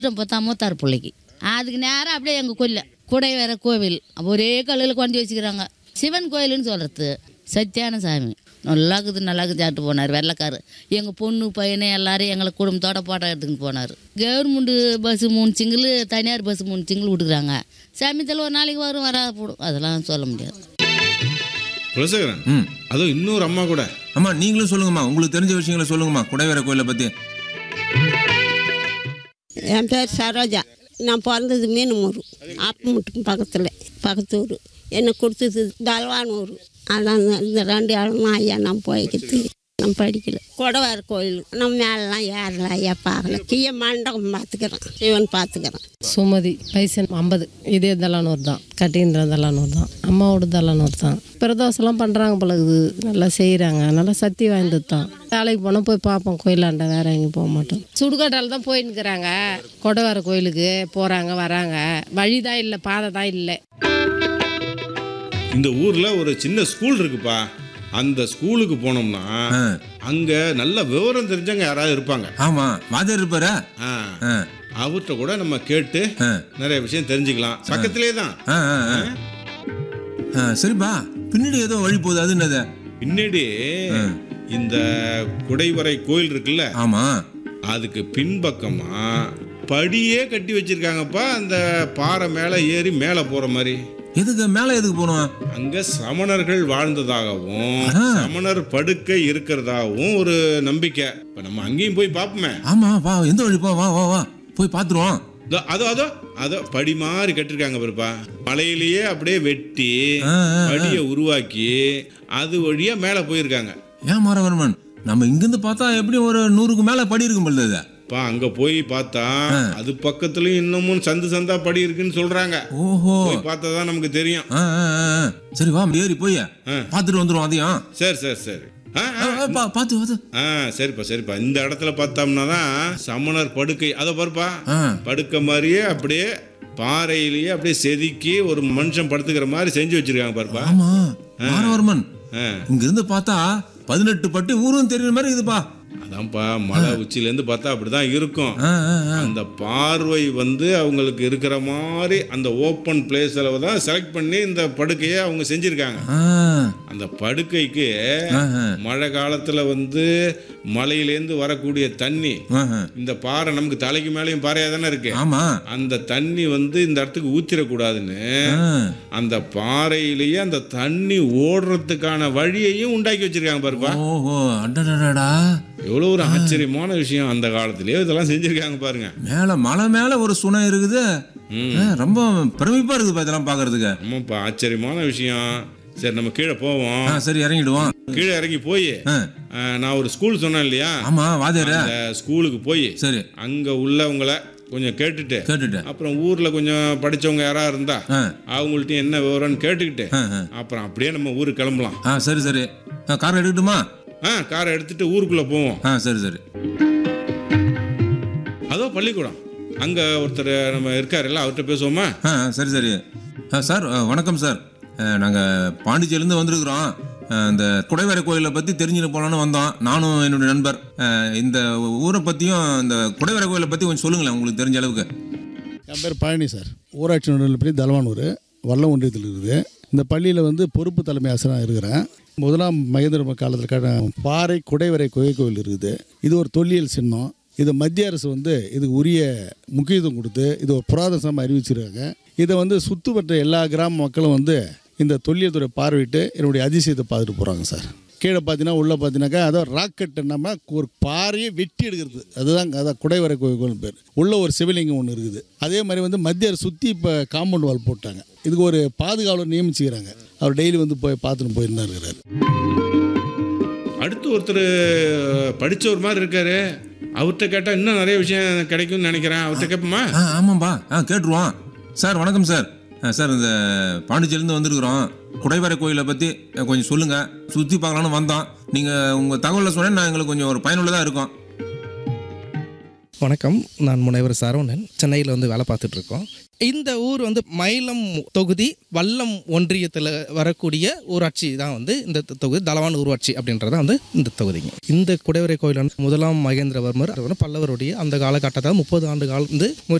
பார்த்தா மூத்தார் பிள்ளைக்கு அதுக்கு நேரம் அப்படியே எங்கள் கொல்ல குடை வேற கோவில் ஒரே கல்லில் கொண்டு வச்சுக்கிறாங்க சிவன் கோயிலுன்னு சொல்கிறது சத்தியான சாமி நல்லா இருக்குது நல்லா இருக்குது சாப்பிட்டு போனார் வெள்ளைக்காரு எங்கள் பொண்ணு பையனை எல்லாரும் எங்களை குடும்பத்தோட போட்டோ எடுத்துக்கிட்டு போனார் கவர்மெண்ட்டு பஸ்ஸு மூணு சிங்கிள் தனியார் பஸ்ஸு மூணு சிங்கிள் விட்டுக்கிறாங்க சாமியத்தில் ஒரு நாளைக்கு வரும் வராது போடும் அதெல்லாம் சொல்ல முடியாது குலசேகரன் ம் அதுவும் இன்னொரு அம்மா கூட அம்மா நீங்களும் சொல்லுங்கம்மா உங்களுக்கு தெரிஞ்ச விஷயங்களை சொல்லுங்கம்மா குடைவரை கோயிலை பற்றி என் பேர் சரோஜா நான் பிறந்தது மீனமூர் ஆப்பமுட்டுக்கு பக்கத்தில் பக்கத்து ஊர் என்னை கொடுத்தது தல்வானூர் அதான் இந்த ரெண்டு இடமும் ஐயா நான் போய்க்கிட்டு நான் படிக்கல கொடவார கோயில் நம்ம மேலெலாம் ஏறல ஐயா பார்க்கல கீழே மண்டபம் பார்த்துக்கிறேன் சிவன் பார்த்துக்கிறேன் சுமதி வயசு ஐம்பது இதே தலானூர் தான் கட்டின்ற தலானூர் தான் அம்மாவோட தலானூர் தான் பிரதோஷம்லாம் பண்ணுறாங்க பழகுது நல்லா செய்கிறாங்க நல்லா சக்தி வாய்ந்தது தான் வேலைக்கு போனால் போய் பார்ப்போம் கோயிலாண்ட வேற எங்கேயும் போக மாட்டோம் சுடுகாட்டால் தான் போயின்னுக்குறாங்க கொடவார கோயிலுக்கு போகிறாங்க வராங்க வழி தான் இல்லை பாதை தான் இல்லை இந்த ஊர்ல ஒரு சின்ன ஸ்கூல் இருக்குப்பா அந்த ஸ்கூலுக்கு போனோம்னா ஆ அங்க நல்ல விவரம் தெரிஞ்சவங்க யாராவது இருப்பாங்க ஆமாம் வாத்தியார் இருப்பாரா ஆ, ஆ அவர்கிட்ட கூட நம்ம கேட்டு ஆ நிறைய விஷயம் தெரிஞ்சுக்கலாம் பக்கத்திலே தான் ஆ ஆ ஆ. ஆ சரிப்பா பின்னாடி ஏதோ வழி போகுது அது என்னது பின்னாடி இந்த குடைவரை கோயில் இருக்குல்ல ஆமாம் அதுக்கு பின்பக்கமா படியே கட்டி வச்சிருக்காங்கப்பா அந்த பாறை மேலே ஏறி மேலே போற மாதிரி எதுக்கு மேலே எதுக்கு போகணும் அங்க சமணர்கள் வாழ்ந்ததாகவும் ஆ. சமணர் படுக்கை இருக்கிறதாகவும் ஒரு நம்பிக்கை இப்ப நம்ம அங்கேயும் போய் பார்ப்போமே ஆமாம் வா எந்த வழி போ வா வா வா போய் பார்த்துருவோம் இதோ, அதோ அதோ அதோ படி மாதிரி கட்டிருக்காங்க பாருப்பா மலையிலேயே அப்படியே வெட்டி ஆ, ஆ, படியை உருவாக்கி அது வழியா மேலே போயிருக்காங்க ஏன் மாரவர்மன் நம்ம இங்கிருந்து பார்த்தா எப்படி ஒரு நூறுக்கு மேலே படி இருக்கும் பொழுது பா அங்க போய் பார்த்தா அது பக்கத்துலயும் இன்னமும் சந்து சந்தா படி இருக்குன்னு சொல்றாங்க ஓஹோ போய் பார்த்தா தான் நமக்கு தெரியும் ஆ ஆ, ஆ, ஆ. சரி வா ஏறி போய் பார்த்துட்டு வந்துடுவோம் அதையும் சரி சரி சரி ஆ, ஆ, ஆ, ஆ, பா- பார்த்து பார்த்து ஆ சரிப்பா சரிப்பா இந்த இடத்துல பார்த்தோம்னா தான் சமணர் படுக்கை அதை பாருப்பா ஆ படுக்கை மாதிரியே அப்படியே பாறையிலேயே அப்படியே செதுக்கி ஒரு மனுஷன் படுத்துக்கிற மாதிரி செஞ்சு வச்சிருக்காங்க பாருப்பா ஆமா மாரவர்மன் ஆ, இங்கிருந்து பார்த்தா பதினெட்டு பட்டி ஊரும் தெரியுற மாதிரி இருக்குப்பா அதான்ப்பா மலை உச்சியிலேருந்து பார்த்தா அப்படிதான் இருக்கும் ஆ, ஆ, ஆ. அந்த பார்வை வந்து அவங்களுக்கு இருக்கிற மாதிரி அந்த ஓப்பன் பிளேஸில் தான் செலக்ட் பண்ணி இந்த படுக்கையை அவங்க செஞ்சுருக்காங்க ஆ, அந்த படுக்கைக்கு ஆ, ஆ, மழை காலத்தில் வந்து மலையிலேருந்து வரக்கூடிய தண்ணி ஆ, ஆ. இந்த பாறை நமக்கு தலைக்கு மேலேயும் பாறையாக தானே இருக்கு ஆமா அந்த தண்ணி வந்து இந்த இடத்துக்கு ஊத்திரக்கூடாதுன்னு ஆ, அந்த பாறையிலேயே அந்த தண்ணி ஓடுறதுக்கான வழியையும் உண்டாக்கி வச்சிருக்காங்க பாருப்பா ஓஹோ அடடடடா எவ்வளோ ஒரு ஆச்சரியமான விஷயம் அந்த காலத்திலேயே இதெல்லாம் செஞ்சிருக்காங்க பாருங்க மேல மலை மேல ஒரு சுனை இருக்குது ம். ஆ, ரொம்ப பிரமிப்பா இருக்குப்பா இதெல்லாம் பாக்குறதுக்கு ஆமாப்பா ஆச்சரியமான விஷயம் சரி நம்ம கீழே போவோம் ஆ சரி இறங்கிடுவோம் கீழே இறங்கி போய் ஆ, நான் ஒரு ஸ்கூல் சொன்னேன் இல்லையா ஆமா வாத்தியார அந்த ஸ்கூலுக்கு போய் சரி அங்க உள்ளவங்கள கொஞ்சம் கேட்டுட்டு கேட்டுட்டேன் அப்புறம் ஊர்ல கொஞ்சம் படிச்சவங்க யாரா இருந்தா ஆ, அவங்கள்ட்ட என்ன விவரம்னு கேட்டுக்கிட்டு ஆ, ஆ. அப்புறம் அப்படியே நம்ம ஊருக்கு கிளம்பலாம் ஆ சரி சரி ஆ, கார் எடுக்கட்டுமா ஆ காரை எடுத்துட்டு ஊருக்குள்ள போவோம் ஆ சரி சரி அதோ பள்ளிக்கூடம் அங்க ஒருத்தர் நம்ம இருக்காருல்ல அவர்கிட்ட பேசுவோமா ஆ சரி சரி ஆ சார் ஆ, வணக்கம் சார் நாங்கள் பாண்டிச்சேரிலேருந்து வந்திருக்கிறோம் ஆ, இந்த குடைவரை கோயிலை பற்றி தெரிஞ்சுட்டு போகலான்னு வந்தோம் நானும் என்னுடைய நண்பர் ஆ, இந்த ஊரை பற்றியும் இந்த குடைவரை கோயிலை பற்றி கொஞ்சம் சொல்லுங்களேன் உங்களுக்கு தெரிஞ்ச அளவுக்கு என் பேர் பழனி சார் ஊராட்சி நடுநிலைப்பள்ளி தலவானூர் வல்லம் ஒன்றியத்தில் இருக்குது இந்த பள்ளியில் வந்து பொறுப்பு தலைமை ஆசிரியராக இருக்கிறேன் முதலாம் மகேந்திர காலத்தில் கட்ட பாறை குடைவரை குகை கோயில் இருக்குது இது ஒரு தொல்லியல் சின்னம் இது மத்திய அரசு வந்து இதுக்கு உரிய முக்கியத்துவம் கொடுத்து இது ஒரு புராதனமாக அறிவிச்சிருக்காங்க இதை வந்து சுற்றுப்பட்ட எல்லா கிராம மக்களும் வந்து இந்த தொல்லியல் துறை பார்வையிட்டு என்னுடைய அதிசயத்தை பார்த்துட்டு போகிறாங்க சார் கீழே பார்த்தீங்கன்னா உள்ளே பார்த்தீங்கன்னாக்கா அதான் ராக்கெட் நம்ம ஒரு பாறையை வெட்டி எடுக்கிறது அதுதான் அதான் குடைவரை கோயில் பேர் உள்ள ஒரு சிவலிங்கம் ஒன்று இருக்குது அதே மாதிரி வந்து மத்திய அரசு சுற்றி இப்போ காம்பவுண்ட் வால் போட்டாங்க இதுக்கு ஒரு பாதுகாவலர் நியமிச்சுக்கிறாங்க அவர் டெய்லி வந்து போய் பார்த்துட்டு போயிருந்தா இருக்கிறாரு அடுத்து ஒருத்தர் படிச்சவர் மாதிரி இருக்காரு அவர்கிட்ட கேட்டா இன்னும் நிறைய விஷயம் கிடைக்கும்னு நினைக்கிறேன் அவர்கிட்ட கேட்போமா ஆ ஆமாம்பா ஆ கேட்டுருவோம் சார் வணக்கம் சார் ஆ, சார் இந்த பாண்டிச்சேரிலேருந்து வந்திருக்கிறோம் குடைவரை கோயிலை பற்றி கொஞ்சம் சொல்லுங்கள் சுற்றி பார்க்கலான்னு வந்தோம் நீங்கள் உங்கள் தகவலை சொன்னேன் நான் எங்களுக்கு கொஞ்சம் ஒரு பயனுள்ளதாக இருக்கும் வணக்கம் நான் முனைவர் சரவணன் சென்னையில் வந்து வேலை பார்த்துட்டு இருக்கோம் இந்த ஊர் வந்து மயிலம் தொகுதி வல்லம் ஒன்றியத்தில் வரக்கூடிய ஊராட்சி தான் வந்து இந்த தொகுதி தலவான் ஊராட்சி அப்படின்றது வந்து இந்த தொகுதிங்க இந்த குடைவரை கோயில் வந்து முதலாம் மகேந்திரவர்மர் அவர் வந்து பல்லவருடைய அந்த காலகட்டத்தில் முப்பது ஆண்டு காலம் வந்து